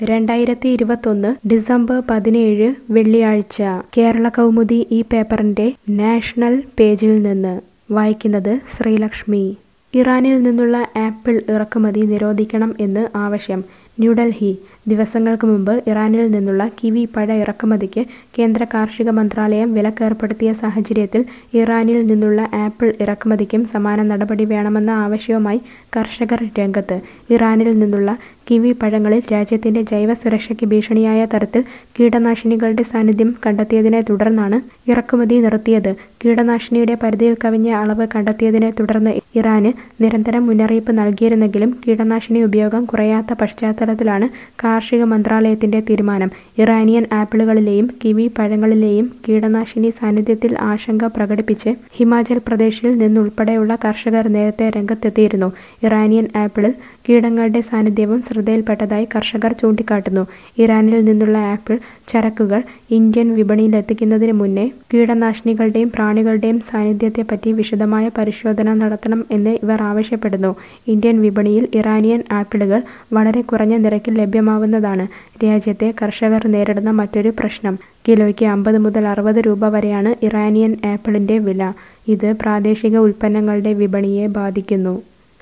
രണ്ടായിരത്തി ഇരുപത്തൊന്ന് ഡിസംബർ പതിനേഴ് വെള്ളിയാഴ്ച കേരള കൗമുദി ഈ പേപ്പറിന്റെ നാഷണൽ പേജിൽ നിന്ന് വായിക്കുന്നത് ശ്രീലക്ഷ്മി ഇറാനിൽ നിന്നുള്ള ആപ്പിൾ ഇറക്കുമതി നിരോധിക്കണം എന്ന് ആവശ്യം ന്യൂഡൽഹി ദിവസങ്ങൾക്ക് മുമ്പ് ഇറാനിൽ നിന്നുള്ള കിവി പഴ ഇറക്കുമതിക്ക് കേന്ദ്ര കാർഷിക മന്ത്രാലയം വിലക്കേർപ്പെടുത്തിയ സാഹചര്യത്തിൽ ഇറാനിൽ നിന്നുള്ള ആപ്പിൾ ഇറക്കുമതിക്കും സമാന നടപടി വേണമെന്ന ആവശ്യവുമായി കർഷകർ രംഗത്ത് ഇറാനിൽ നിന്നുള്ള കിവി പഴങ്ങളിൽ രാജ്യത്തിന്റെ ജൈവ സുരക്ഷയ്ക്ക് ഭീഷണിയായ തരത്തിൽ കീടനാശിനികളുടെ സാന്നിധ്യം കണ്ടെത്തിയതിനെ തുടർന്നാണ് ഇറക്കുമതി നിർത്തിയത് കീടനാശിനിയുടെ പരിധിയിൽ കവിഞ്ഞ അളവ് കണ്ടെത്തിയതിനെ തുടർന്ന് ഇറാന് നിരന്തരം മുന്നറിയിപ്പ് നൽകിയിരുന്നെങ്കിലും കീടനാശിനി ഉപയോഗം കുറയാത്ത പശ്ചാത്തലത്തിലാണ് കാർഷിക മന്ത്രാലയത്തിന്റെ തീരുമാനം ഇറാനിയൻ ആപ്പിളുകളിലെയും കിവി പഴങ്ങളിലെയും കീടനാശിനി സാന്നിധ്യത്തിൽ ആശങ്ക പ്രകടിപ്പിച്ച് ഹിമാചൽ പ്രദേശിൽ നിന്നുൾപ്പെടെയുള്ള കർഷകർ നേരത്തെ രംഗത്തെത്തിയിരുന്നു ഇറാനിയൻ ആപ്പിളിൽ കീടങ്ങളുടെ സാന്നിധ്യവും ശ്രദ്ധയിൽപ്പെട്ടതായി കർഷകർ ചൂണ്ടിക്കാട്ടുന്നു ഇറാനിൽ നിന്നുള്ള ആപ്പിൾ ചരക്കുകൾ ഇന്ത്യൻ വിപണിയിലെത്തിക്കുന്നതിന് മുന്നേ കീടനാശിനികളുടെയും പ്രാണികളുടെയും സാന്നിധ്യത്തെപ്പറ്റി വിശദമായ പരിശോധന നടത്തണം എന്ന് ഇവർ ആവശ്യപ്പെടുന്നു ഇന്ത്യൻ വിപണിയിൽ ഇറാനിയൻ ആപ്പിളുകൾ വളരെ കുറഞ്ഞ നിരക്കിൽ ലഭ്യമാവുന്നതാണ് രാജ്യത്തെ കർഷകർ നേരിടുന്ന മറ്റൊരു പ്രശ്നം കിലോയ്ക്ക് അമ്പത് മുതൽ അറുപത് രൂപ വരെയാണ് ഇറാനിയൻ ആപ്പിളിന്റെ വില ഇത് പ്രാദേശിക ഉൽപ്പന്നങ്ങളുടെ വിപണിയെ ബാധിക്കുന്നു